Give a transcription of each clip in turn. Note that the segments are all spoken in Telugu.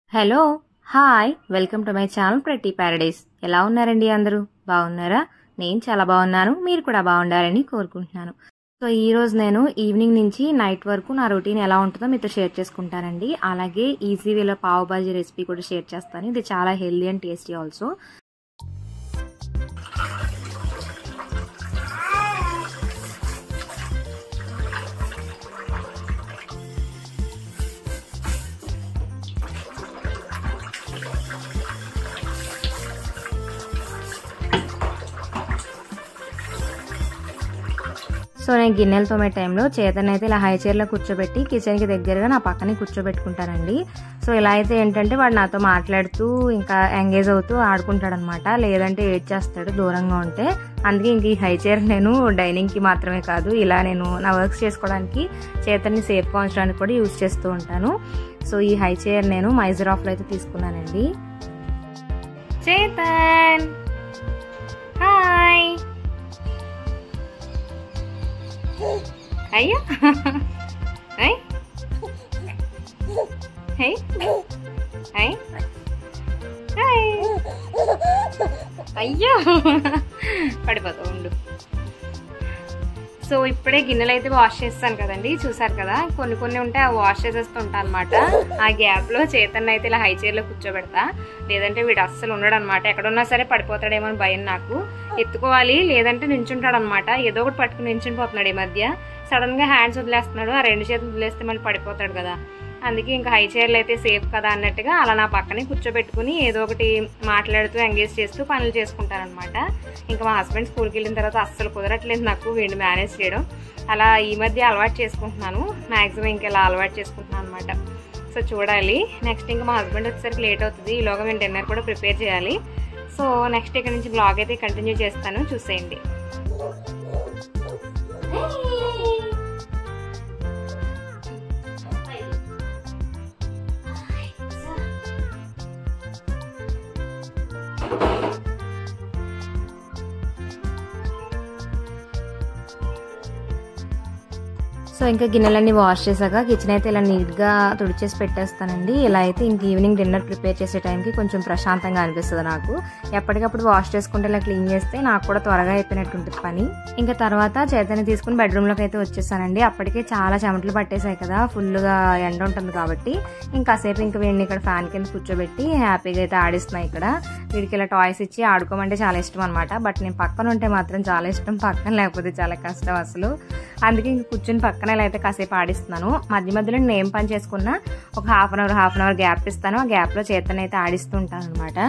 hello hi welcome to my channel ప్రతి ప్యారడైస్ ఎలా ఉన్నారండి అందరూ బాగున్నారా నేను చాలా బాగున్నాను మీరు కూడా బాగుండాలని కోరుకుంటున్నాను సో ఈ రోజు నేను ఈవినింగ్ నుంచి నైట్ వరకు నా రొటీన్ ఎలా ఉంటుందో మీతో షేర్ చేసుకుంటానండి అలాగే ఈజీ వేలో పావు బాజీ రెసిపీ కూడా షేర్ చేస్తాను ఇది చాలా healthy and tasty also so నేను గిన్నెలు తోమే టైంలో చేతనైతే అయితే ఇలా హై చైర్లో కూర్చోబెట్టి కిచెన్కి దగ్గరగా నా పక్కనే కూర్చోబెట్టుకుంటానండి సో ఇలా అయితే ఏంటంటే వాడు నాతో మాట్లాడుతూ ఇంకా ఎంగేజ్ అవుతూ ఆడుకుంటాడనమాట లేదంటే ఏడ్ చేస్తాడు దూరంగా ఉంటే అందుకే ఇంక ఈ హై చైర్ నేను డైనింగ్కి మాత్రమే కాదు ఇలా నేను నా వర్క్స్ చేసుకోవడానికి చేతన్ని సేఫ్గా ఉంచడానికి కూడా యూజ్ చేస్తూ ఉంటాను సో ఈ హై చైర్ నేను మైజర్ ఆఫ్లో అయితే తీసుకున్నానండి చేతన్ హాయ్ అయ్యా అయ్ హై హై హై అయ్యో పడిపోతా ఉండు సో ఇప్పుడే గిన్నెలు అయితే వాష్ చేస్తాను కదండి చూసారు కదా కొన్ని కొన్ని ఉంటే ఆ వాష్ చేసేస్తుంటా అనమాట ఆ గ్యాప్లో చేతన్న అయితే ఇలా హై చైర్లో కూర్చోబెడతా లేదంటే వీడు అస్సలు ఉండడు అనమాట ఎక్కడున్నా సరే పడిపోతాడేమో అని భయం నాకు ఎత్తుకోవాలి లేదంటే నించుంటాడు అనమాట ఏదో ఒకటి పట్టుకుని నించుని ఈ మధ్య సడన్ గా హ్యాండ్స్ వదిలేస్తున్నాడు ఆ రెండు చేతులు వదిలేస్తే మళ్ళీ పడిపోతాడు కదా అందుకే ఇంకా హై చైర్లు అయితే సేఫ్ కదా అన్నట్టుగా అలా నా పక్కనే కూర్చోబెట్టుకుని ఏదో ఒకటి మాట్లాడుతూ ఎంగేజ్ చేస్తూ పనులు చేసుకుంటారనమాట ఇంకా మా హస్బెండ్ స్కూల్కి వెళ్ళిన తర్వాత అస్సలు కుదరట్లేదు నాకు వీడిని మేనేజ్ చేయడం అలా ఈ మధ్య అలవాటు చేసుకుంటున్నాను మ్యాక్సిమం ఇంకా ఇలా అలవాటు చేసుకుంటున్నాను అనమాట సో చూడాలి నెక్స్ట్ ఇంకా మా హస్బెండ్ వచ్చేసరికి లేట్ అవుతుంది ఈలోగా మేము డిన్నర్ కూడా ప్రిపేర్ చేయాలి సో నెక్స్ట్ ఇక్కడ నుంచి బ్లాగ్ అయితే కంటిన్యూ చేస్తాను చూసేయండి సో ఇంకా గిన్నెలన్నీ వాష్ చేశాక కిచెన్ అయితే ఇలా నీట్గా తుడిచేసి పెట్టేస్తానండి ఇలా అయితే ఇంక ఈవినింగ్ డిన్నర్ ప్రిపేర్ చేసే టైంకి కొంచెం ప్రశాంతంగా అనిపిస్తుంది నాకు ఎప్పటికప్పుడు వాష్ చేసుకుంటే ఇలా క్లీన్ చేస్తే నాకు కూడా త్వరగా అయిపోయినట్టు ఉంటుంది పని ఇంకా తర్వాత చేతని తీసుకుని బెడ్రూమ్లోకి అయితే వచ్చేసానండి అప్పటికే చాలా చెమటలు పట్టేశాయి కదా ఫుల్గా ఎండ ఉంటుంది కాబట్టి ఇంకాసేపు ఇంకా వీడిని ఇక్కడ ఫ్యాన్ కింద కూర్చోబెట్టి హ్యాపీగా అయితే ఆడిస్తున్నాయి ఇక్కడ వీడికి ఇలా టాయ్స్ ఇచ్చి ఆడుకోమంటే చాలా ఇష్టం అనమాట బట్ నేను పక్కన ఉంటే మాత్రం చాలా ఇష్టం పక్కన లేకపోతే చాలా కష్టం అసలు అందుకే ఇంక కూర్చొని పక్కన ఇలా అయితే కాసేపు ఆడిస్తున్నాను మధ్య మధ్యలో నేను ఏం పని చేసుకున్నా ఒక half an hour half an hour gap ఇస్తాను ఆ గ్యాప్లో చేతనైతే ఆడిస్తూ ఉంటాను అనమాట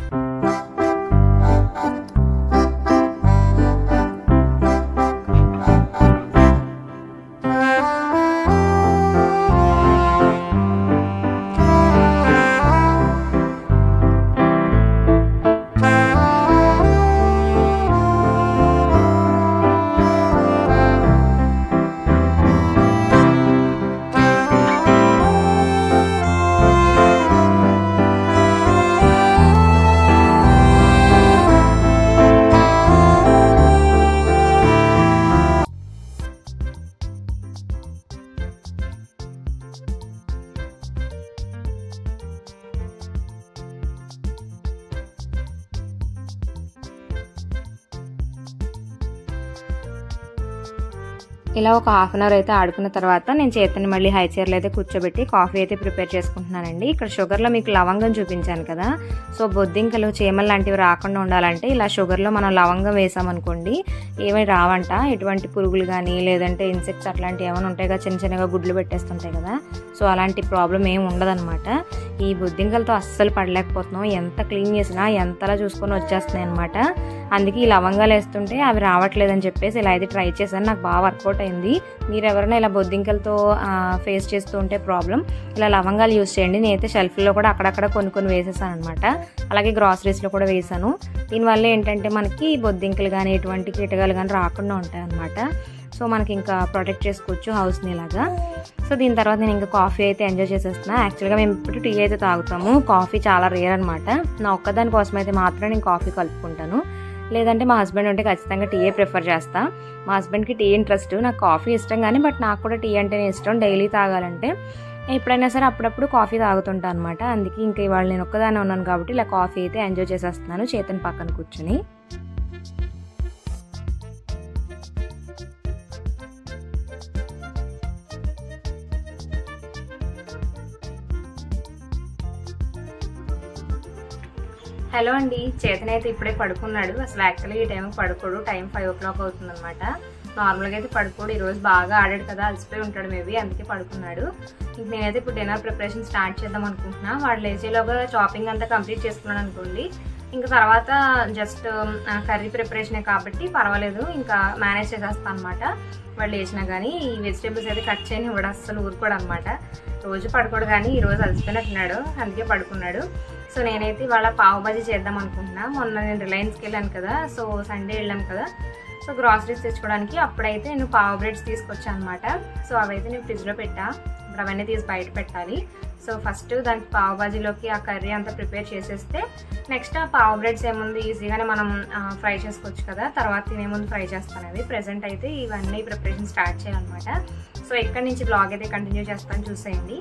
ఇలా ఒక హాఫ్ అన్ అవర్ అయితే ఆడుకున్న తర్వాత నేను చేతిని మళ్ళీ హై చైర్లో అయితే కూర్చోబెట్టి కాఫీ అయితే ప్రిపేర్ చేసుకుంటున్నానండి ఇక్కడ షుగర్లో మీకు లవంగం చూపించాను కదా సో బొద్దింకలు చీమలు లాంటివి రాకుండా ఉండాలంటే ఇలా షుగర్లో మనం లవంగం వేసామనుకోండి ఏమీ రావంట ఎటువంటి పురుగులు కానీ లేదంటే ఇన్సెక్ట్స్ అట్లాంటివి ఏమైనా ఉంటాయి కదా చిన్న చిన్నగా గుడ్లు పెట్టేస్తుంటాయి కదా సో అలాంటి ప్రాబ్లం ఏమి ఉండదన్నమాట ఈ బొద్దింకలతో అస్సలు పడలేకపోతున్నాం ఎంత క్లీన్ చేసినా ఎంతలా చూసుకొని వచ్చేస్తున్నాయి అనమాట అందుకే ఈ లవంగాలు వేస్తుంటే అవి రావట్లేదని చెప్పేసి ఇలా అయితే ట్రై చేశాను నాకు బాగా వర్కౌట్ అయింది మీరు ఎవరైనా ఇలా బొద్దింకలతో ఫేస్ చేస్తూ ఉంటే ప్రాబ్లం ఇలా లవంగాలు యూస్ చేయండి నేనైతే షెల్ఫ్లో కూడా అక్కడక్కడ కొన్ని కొన్ని వేసేసాను అనమాట అలాగే గ్రాసరీస్లో కూడా వేసాను దీనివల్ల ఏంటంటే మనకి బొద్దింకలు కానీ ఎటువంటి కీటకాలు కానీ రాకుండా ఉంటాయి అనమాట సో మనకి ఇంకా ప్రొటెక్ట్ చేసుకోవచ్చు హౌస్ని ఇలాగా సో దీని తర్వాత నేను ఇంకా కాఫీ అయితే ఎంజాయ్ చేసేస్తున్నా యాక్చువల్గా మేము ఇప్పుడు టీ అయితే తాగుతాము కాఫీ చాలా రేర్ అనమాట నా ఒక్కదాని కోసం అయితే మాత్రం నేను కాఫీ కలుపుకుంటాను లేదంటే మా హస్బెండ్ ఉంటే ఖచ్చితంగా టీయే ప్రిఫర్ చేస్తా మా హస్బెండ్కి టీ ఇంట్రెస్ట్ నాకు కాఫీ ఇష్టం కానీ బట్ నాకు కూడా టీ అంటేనే ఇష్టం డైలీ తాగాలంటే ఎప్పుడైనా సరే అప్పుడప్పుడు కాఫీ తాగుతుంటాను అనమాట అందుకే ఇంకా ఇవాళ నేను ఒక్కదానే ఉన్నాను కాబట్టి ఇలా కాఫీ అయితే ఎంజాయ్ చేసేస్తున్నాను చేతన్ పక్కన కూర్చుని హలో అండి చేతన్ అయితే ఇప్పుడే పడుకున్నాడు అసలు యాక్చువల్గా ఈ టైంకి పడుకోడు టైం ఫైవ్ ఓ క్లాక్ అవుతుంది అనమాట నార్మల్గా అయితే పడుకోడు ఈరోజు బాగా ఆడాడు కదా అలసిపోయి ఉంటాడు మేబీ అందుకే పడుకున్నాడు ఇంక నేనైతే ఇప్పుడు డిన్నర్ ప్రిపరేషన్ స్టార్ట్ చేద్దాం అనుకుంటున్నా వాడు లేచేలోగా షాపింగ్ అంతా కంప్లీట్ చేసుకున్నాను అనుకోండి ఇంకా తర్వాత జస్ట్ కర్రీ ప్రిపరేషనే కాబట్టి పర్వాలేదు ఇంకా మేనేజ్ చేసేస్తాను అనమాట వాళ్ళు లేచినా కానీ ఈ వెజిటేబుల్స్ అయితే కట్ చేయని ఇవ్వడం అస్సలు ఊరుకోడు అనమాట రోజు పడుకోడు కానీ ఈ రోజు అలసిపోయినట్టున్నాడు అందుకే పడుకున్నాడు సో నేనైతే ఇవాళ పావు బాజీ చేద్దాం అనుకుంటున్నా మొన్న నేను రిలయన్స్కి వెళ్ళాను కదా సో సండే వెళ్ళాం కదా సో గ్రాసరీస్ తెచ్చుకోవడానికి అప్పుడైతే నేను పావు బ్రెడ్స్ తీసుకొచ్చాను అనమాట సో అవైతే నేను ఫ్రిడ్జ్లో పెట్టా ఇప్పుడు అవన్నీ తీసి బయట పెట్టాలి సో ఫస్ట్ దానికి పావు బాజీలోకి ఆ కర్రీ అంతా ప్రిపేర్ చేసేస్తే నెక్స్ట్ ఆ పావు బ్రెడ్స్ ఏముంది ఈజీగానే మనం ఫ్రై చేసుకోవచ్చు కదా తర్వాత తినేముందు ఫ్రై చేస్తాను అవి ప్రెసెంట్ అయితే ఇవన్నీ ప్రిపరేషన్ స్టార్ట్ చేయాలన్నమాట సో ఎక్కడి నుంచి బ్లాగ్ అయితే కంటిన్యూ చేస్తాను చూసేయండి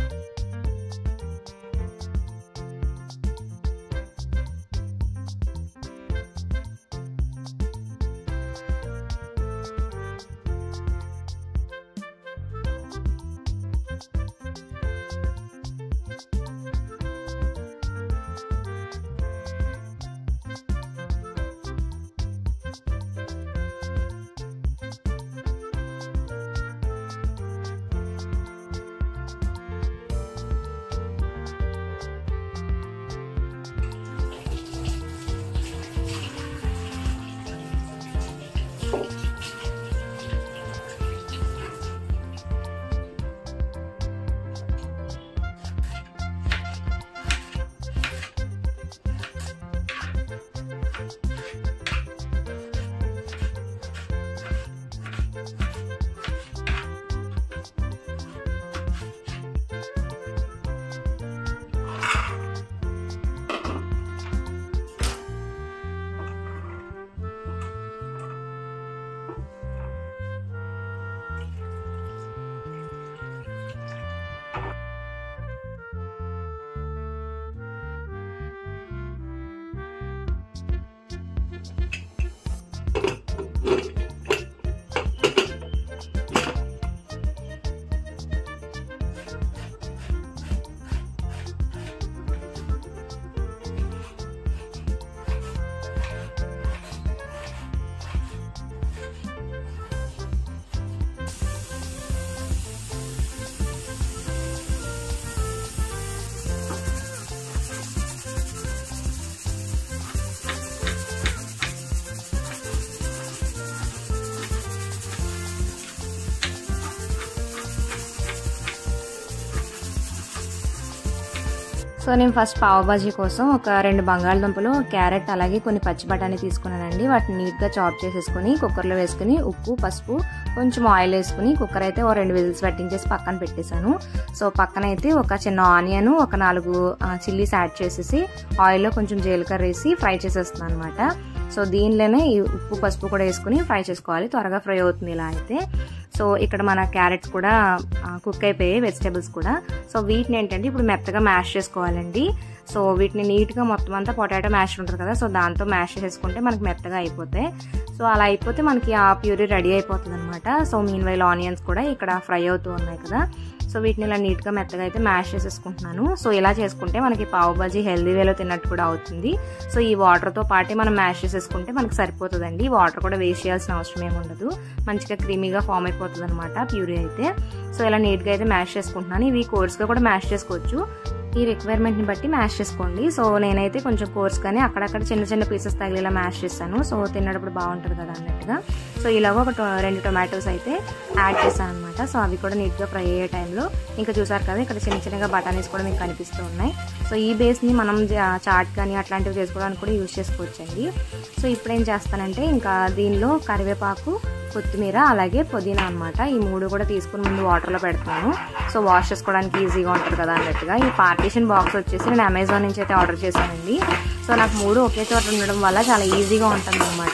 సో నేను ఫస్ట్ పావు బాజీ కోసం ఒక రెండు బంగాళదుంపలు క్యారెట్ అలాగే కొన్ని పచ్చి బఠానీ తీసుకున్నానండి వాటిని నీట్గా చాప్ చేసేసుకుని కుక్కర్లో వేసుకుని ఉప్పు పసుపు కొంచెం ఆయిల్ వేసుకుని కుక్కర్ అయితే ఓ రెండు విజిల్స్ పెట్టించేసి పక్కన పెట్టేశాను సో పక్కన అయితే ఒక చిన్న ఆనియన్ ఒక నాలుగు చిల్లీస్ యాడ్ చేసేసి ఆయిల్లో కొంచెం జీలకర్ర వేసి ఫ్రై చేసేస్తున్నాను అనమాట సో దీనిలోనే ఈ ఉప్పు పసుపు కూడా వేసుకుని ఫ్రై చేసుకోవాలి త్వరగా ఫ్రై అవుతుంది ఇలా అయితే సో ఇక్కడ మన క్యారెట్స్ కూడా కుక్ అయిపోయాయి వెజిటేబుల్స్ కూడా సో వీటిని ఏంటంటే ఇప్పుడు మెత్తగా మ్యాష్ చేసుకోవాలండి సో వీటిని నీట్గా మొత్తం అంతా పొటాటో మ్యాష్ ఉంటుంది కదా సో దాంతో మ్యాష్ చేసుకుంటే మనకి మెత్తగా అయిపోతాయి సో అలా అయిపోతే మనకి ఆ ప్యూరీ రెడీ అయిపోతుంది అనమాట సో మీన్ వైల్ ఆనియన్స్ కూడా ఇక్కడ ఫ్రై అవుతూ ఉన్నాయి కదా సో వీటిని ఇలా నీట్గా మెత్తగా అయితే మ్యాష్ చేసేసుకుంటున్నాను సో ఇలా చేసుకుంటే మనకి పావు బాజీ హెల్దీ వేలో తిన్నట్టు కూడా అవుతుంది సో ఈ వాటర్తో పాటే మనం మ్యాష్ చేసేసుకుంటే మనకి సరిపోతుందండి వాటర్ కూడా వేస్ట్ చేయాల్సిన అవసరం ఏమి ఉండదు మంచిగా క్రీమీగా ఫామ్ అయిపోతుంది అనమాట ప్యూరీ అయితే సో ఇలా నీట్గా అయితే మ్యాష్ చేసుకుంటున్నాను ఇవి కోర్స్గా కూడా మ్యాష్ చేసుకోవచ్చు ఈ రిక్వైర్మెంట్ని బట్టి మ్యాష్ చేసుకోండి సో నేనైతే కొంచెం కోర్స్ కానీ అక్కడక్కడ చిన్న చిన్న పీసెస్ తగిలేలా మ్యాష్ చేస్తాను సో తినేటప్పుడు బాగుంటుంది కదా అన్నట్టుగా సో ఇలాగ ఒక రెండు టొమాటోస్ అయితే యాడ్ చేశాను అనమాట సో అవి కూడా నీట్గా ఫ్రై అయ్యే టైంలో ఇంకా చూసారు కదా ఇక్కడ చిన్న చిన్నగా బఠానీస్ కూడా మీకు కనిపిస్తూ ఉన్నాయి సో ఈ బేస్ని మనం చాట్ కానీ అట్లాంటివి చేసుకోవడానికి కూడా యూజ్ చేసుకోవచ్చండి సో ఇప్పుడు ఏం చేస్తానంటే ఇంకా దీనిలో కరివేపాకు కొత్తిమీర అలాగే పుదీనా అనమాట ఈ మూడు కూడా తీసుకుని ముందు వాటర్లో పెడుతున్నాను సో వాష్ చేసుకోవడానికి ఈజీగా ఉంటుంది కదా అన్నట్టుగా ఈ పార్టీషన్ బాక్స్ వచ్చేసి నేను అమెజాన్ నుంచి అయితే ఆర్డర్ చేశానండి సో నాకు మూడు ఒకే చోట ఉండడం వల్ల చాలా ఈజీగా ఉంటుంది అనమాట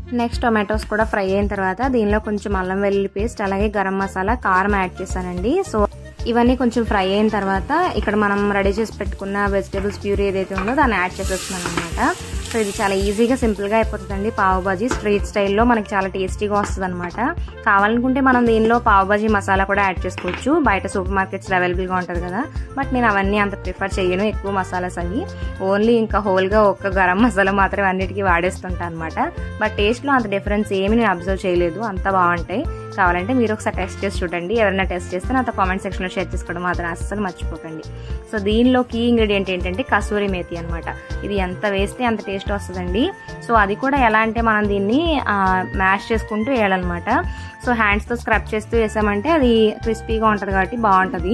నెక్స్ట్ టొమాటోస్ కూడా ఫ్రై అయిన తర్వాత దీనిలో కొంచెం అల్లం వెల్లుల్లి పేస్ట్ అలాగే గరం మసాలా కారం యాడ్ చేశానండి సో ఇవన్నీ కొంచెం ఫ్రై అయిన తర్వాత ఇక్కడ మనం రెడీ చేసి పెట్టుకున్న వెజిటేబుల్స్ ప్యూరీ ఏదైతే ఉందో దాన్ని యాడ్ చేసేస్తున్నాను అనమాట సో ఇది చాలా ఈజీగా సింపుల్గా అయిపోతుందండి పావు బాజీ స్ట్రీట్ స్టైల్లో మనకి చాలా టేస్టీగా వస్తుంది అనమాట కావాలనుకుంటే మనం దీనిలో పావు బాజీ మసాలా కూడా యాడ్ చేసుకోవచ్చు బయట సూపర్ మార్కెట్స్లో అవైలబుల్గా ఉంటుంది కదా బట్ నేను అవన్నీ అంత ప్రిఫర్ చేయను ఎక్కువ మసాలాస్ అవి ఓన్లీ ఇంకా హోల్గా ఒక్క గరం మసాలా మాత్రమే అన్నిటికీ వాడేస్తుంటాను అనమాట బట్ టేస్ట్లో అంత డిఫరెన్స్ ఏమి నేను అబ్జర్వ్ చేయలేదు అంత బాగుంటాయి కావాలంటే మీరు ఒకసారి టెస్ట్ చేసి చూడండి ఎవరైనా టెస్ట్ చేస్తే నాతో కామెంట్ సెక్షన్లో షేర్ చేసుకోవడం మాత్రం అస్సలు మర్చిపోకండి సో దీనిలో కీ ఇంగ్రీడియంట్ ఏంటంటే కసూరి మేతి అనమాట ఇది ఎంత వేస్తే అంత టేస్ట్ వస్తుందండి సో అది కూడా ఎలా అంటే మనం దీన్ని మ్యాష్ చేసుకుంటూ వేయాలన్నమాట సో హ్యాండ్స్తో స్క్రబ్ చేస్తూ వేసామంటే అది క్రిస్పీగా ఉంటుంది కాబట్టి బాగుంటుంది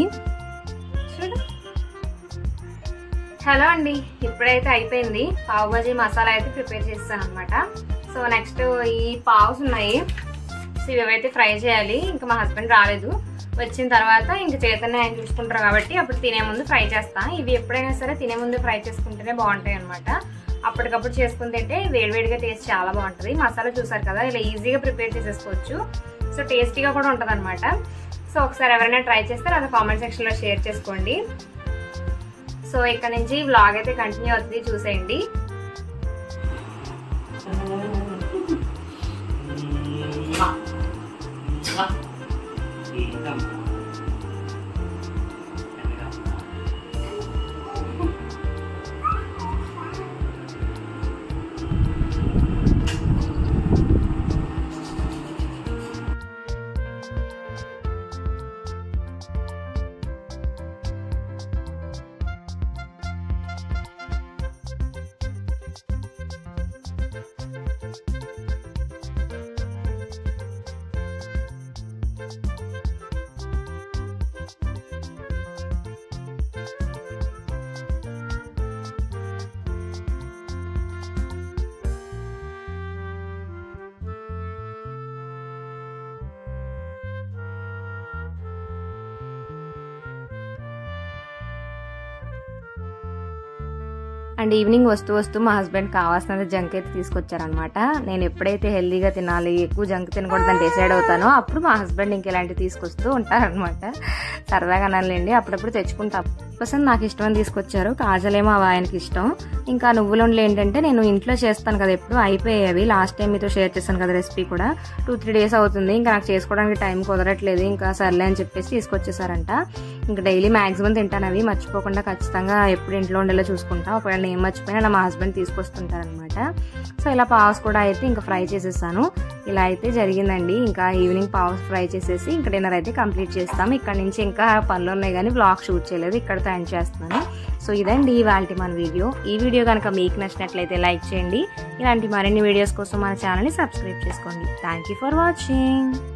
హలో అండి ఇప్పుడైతే అయిపోయింది పావు బజీ మసాలా అయితే ప్రిపేర్ చేస్తాను అనమాట సో నెక్స్ట్ ఈ పావుస్ ఉన్నాయి సో ఇవైతే ఫ్రై చేయాలి ఇంకా మా హస్బెండ్ రాలేదు వచ్చిన తర్వాత ఇంక చేతనే ఆయన చూసుకుంటారు కాబట్టి అప్పుడు తినే ముందు ఫ్రై చేస్తా ఇవి ఎప్పుడైనా సరే తినే ముందు ఫ్రై చేసుకుంటేనే బాగుంటాయి అనమాట అప్పటికప్పుడు చేసుకుని తింటే వేడివేడిగా టేస్ట్ చాలా బాగుంటుంది మసాలా చూసారు కదా ఇలా ఈజీగా ప్రిపేర్ చేసేసుకోవచ్చు సో టేస్టీగా కూడా ఉంటుంది అనమాట సో ఒకసారి ఎవరైనా ట్రై చేస్తే అది కామెంట్ సెక్షన్లో షేర్ చేసుకోండి సో ఇక్కడ నుంచి వ్లాగ్ అయితే కంటిన్యూ అవుతుంది చూసేయండి అండ్ ఈవినింగ్ వస్తూ వస్తూ మా హస్బెండ్ కావాల్సినంత జంక్ అయితే తీసుకొచ్చారనమాట నేను ఎప్పుడైతే హెల్దీగా తినాలి ఎక్కువ జంక్ తినకూడదని డిసైడ్ అవుతానో అప్పుడు మా హస్బెండ్ ఇంకెలాంటివి తీసుకొస్తూ ఉంటారనమాట సరదాగా అనాలండి అప్పుడప్పుడు తెచ్చుకుంటాం కోసం నాకు ఇష్టం తీసుకొచ్చారు కాజలేమో అవి ఆయనకి ఇష్టం ఇంకా నువ్వులుండలు ఏంటంటే నేను ఇంట్లో చేస్తాను కదా ఎప్పుడు అయిపోయేవి లాస్ట్ టైం మీతో షేర్ చేశాను కదా రెసిపీ కూడా టూ త్రీ డేస్ అవుతుంది ఇంకా నాకు చేసుకోవడానికి టైం కుదరట్లేదు ఇంకా సర్లే అని చెప్పేసి తీసుకొచ్చేసారంట ఇంకా డైలీ మాక్సిమం తింటాను అవి మర్చిపోకుండా ఖచ్చితంగా ఎప్పుడు ఇంట్లో ఉండేలా చూసుకుంటా ఒకవేళ నేను మర్చిపోయినా నా మా హస్బెండ్ తీసుకొస్తుంటారనమాట సో ఇలా పావ్స్ కూడా అయితే ఇంకా ఫ్రై చేసేసాను ఇలా అయితే జరిగిందండి ఇంకా ఈవినింగ్ పావ్స్ ఫ్రై చేసేసి ఇంకా డిన్నర్ అయితే కంప్లీట్ చేస్తాం ఇక్కడ నుంచి ఇంకా పనులు ఉన్నాయి కానీ బ్లాగ్ షూట్ చేయలేదు ఇక్కడతో ఎండ్ చేస్తున్నాను సో ఇదండి ఇవాళ మన వీడియో ఈ వీడియో కనుక మీకు నచ్చినట్లయితే లైక్ చేయండి ఇలాంటి మరిన్ని వీడియోస్ కోసం మన ఛానల్ని సబ్స్క్రైబ్ చేసుకోండి థ్యాంక్ ఫర్ వాచింగ్